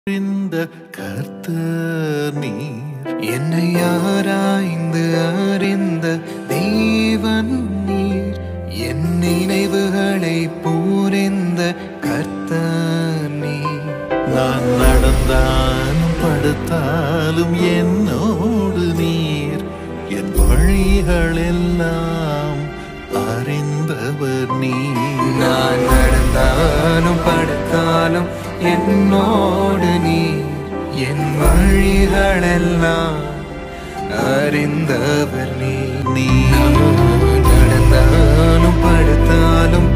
இந்த கர்த்தர் நீர் என்னை ஆராய்ந்து அறிந்த தேவன் நீர் என் நினைவுகளை புரிந்த கர்த்தர் நீர் நான் நடந்தாலும் படுத்தாலும் என்னோடு நீர் என் வழிகள் எல்லாம் அறிந்தவர் நீர் நான் நடந்தாலும் படுத்தாலும் என்னோடு நீ என் வழிகளெல்லாம் அறிந்தவர் நீ நீ நடந்தாலும் படுத்தாலும்